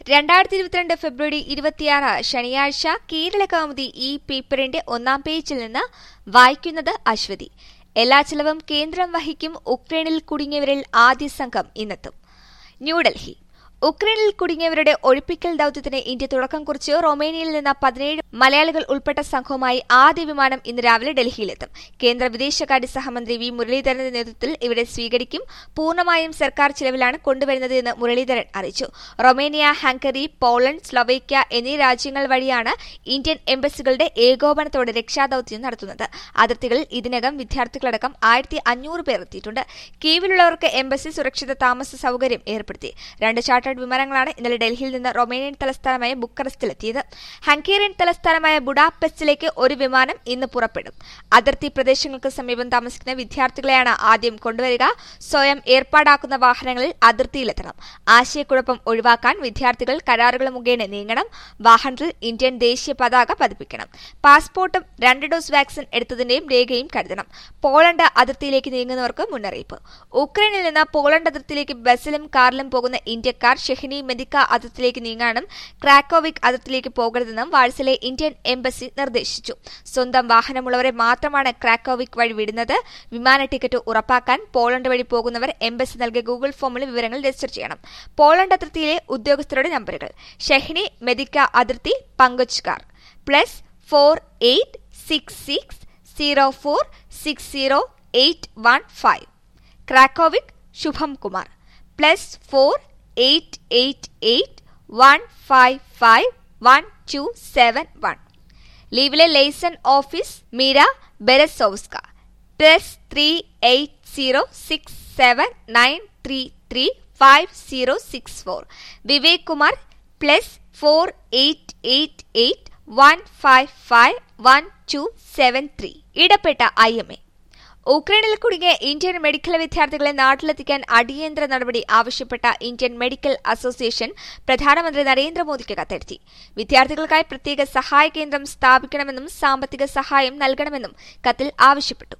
രണ്ടായിരത്തി ഇരുപത്തിരണ്ട് ഫെബ്രുവരി ഇരുപത്തിയാറ് ശനിയാഴ്ച കേരള കൗമുദി ഈ പേപ്പറിന്റെ ഒന്നാം പേജിൽ നിന്ന് വായിക്കുന്നത് അശ്വതി എല്ലാ ചിലവും കേന്ദ്രം വഹിക്കും ഉക്രൈനിൽ കുടുങ്ങിയവരിൽ ആദ്യ സംഘം ഇന്നെത്തും ന്യൂഡൽഹി ഉക്രൈനിൽ കുടുങ്ങിയവരുടെ ഒഴിപ്പിക്കൽ ദൌത്യത്തിന് ഇന്ത്യ തുടക്കം കുറിച്ച് റൊമേനിയയിൽ നിന്ന് പതിനേഴ് മലയാളികൾ ഉൾപ്പെട്ട സംഘവുമായി ആദ്യ വിമാനം ഇന്ന് രാവിലെ ഡൽഹിയിലെത്തും കേന്ദ്ര വിദേശകാര്യ സഹമന്ത്രി വി മുരളീധരന്റെ നേതൃത്വത്തിൽ ഇവരെ സ്വീകരിക്കും പൂർണ്ണമായും സർക്കാർ ചിലവിലാണ് കൊണ്ടുവരുന്നത് എന്ന് മുരളീധരൻ അറിയിച്ചു റൊമേനിയ ഹംഗറി പോളണ്ട് സ്ലൊവേക്യ എന്നീ രാജ്യങ്ങൾ വഴിയാണ് ഇന്ത്യൻ എംബസികളുടെ ഏകോപനത്തോടെ രക്ഷാദൌത്യം നടത്തുന്നത് അതിർത്തികളിൽ ഇതിനകം വിദ്യാർത്ഥികളടക്കം ആയിരത്തി അഞ്ഞൂറ് പേർ എത്തിയിട്ടുണ്ട് കീവിലുള്ളവർക്ക് എംബസി സുരക്ഷിത താമസ സൌകര്യം ഏർപ്പെടുത്തി രണ്ട് ചാർട്ടേഡ് വിമാനങ്ങളാണ് ഇന്നലെ ഡൽഹിയിൽ നിന്ന് റൊമേനിയൻ തലസ്ഥാനമായ ബുക്കറസ്റ്റിലെത്തിയത് ഹംഗേറിയൻ തലസ്ഥാനമായ ബുഡാപെസ്റ്റിലേക്ക് ഒരു വിമാനം ഇന്ന് പുറപ്പെടും അതിർത്തി പ്രദേശങ്ങൾക്ക് സമീപം താമസിക്കുന്ന വിദ്യാർത്ഥികളെയാണ് ആദ്യം കൊണ്ടുവരിക സ്വയം ഏർപ്പാടാക്കുന്ന വാഹനങ്ങളിൽ അതിർത്തിയിലെത്തണം ആശയക്കുഴപ്പം ഒഴിവാക്കാൻ വിദ്യാർത്ഥികൾ കരാറുകൾ മുഖേന നീങ്ങണം വാഹനത്തിൽ ഇന്ത്യൻ ദേശീയ പതാക പതിപ്പിക്കണം പാസ്പോർട്ടും രണ്ട് ഡോസ് വാക്സിൻ എടുത്തതിന്റെയും രേഖയും കരുതണം പോളണ്ട് അതിർത്തിയിലേക്ക് നീങ്ങുന്നവർക്ക് മുന്നറിയിപ്പ് ഉക്രൈനിൽ നിന്ന് പോളണ്ട് അതിർത്തിയിലേക്ക് ബസ്സിലും കാറിലും പോകുന്ന ഇന്ത്യക്കാർ ഷെഹിനി മെദിക്ക അതിർത്തിയിലേക്ക് നീങ്ങാനും ക്രാക്കോവിക് അതിർത്തിയിലേക്ക് പോകരുതെന്നും വാഴ്സിലെ ഇന്ത്യൻ എംബസി നിർദ്ദേശിച്ചു സ്വന്തം വാഹനമുള്ളവരെ മാത്രമാണ് ക്രാക്കോവിക് വഴി വിടുന്നത് വിമാന ടിക്കറ്റ് ഉറപ്പാക്കാൻ പോളണ്ട് വഴി പോകുന്നവർ എംബസി നൽകിയ ഗൂഗിൾ ഫോമിൽ വിവരങ്ങൾ രജിസ്റ്റർ ചെയ്യണം പോളണ്ട് അതിർത്തിയിലെ ഉദ്യോഗസ്ഥരുടെ നമ്പറുകൾ ഷെഹിനി മെദിക്ക അതിർത്തി പങ്കുച്ചുകാർ plus four eight six six zero four six zero eight one five Krakovets Shubham Kumar plus four eight eight eight one five five one two seven one ലീവിലെ liaison office Mira Berezovska plus three eight zero six seven nine three three five zero six four Vivek Kumar plus four eight eight eight one five five one two seven three ഇടപെട്ട I M A ഉക്രൈനിൽ കുടുങ്ങിയ Indian medical വിദ്യാർത്ഥികളെ നാട്ടിലെത്തിക്കാൻ അടിയന്തര നടപടി ആവശ്യപ്പെട്ട Indian medical association പ്രധാനമന്ത്രി നരേന്ദ്രമോദിക്ക് കത്തെഴുതി വിദ്യാർത്ഥികൾക്കായി പ്രത്യേക സഹായ കേന്ദ്രം സ്ഥാപിക്കണമെന്നും സാമ്പത്തിക സഹായം നൽകണമെന്നും കത്തിൽ ആവശ്യപ്പെട്ടു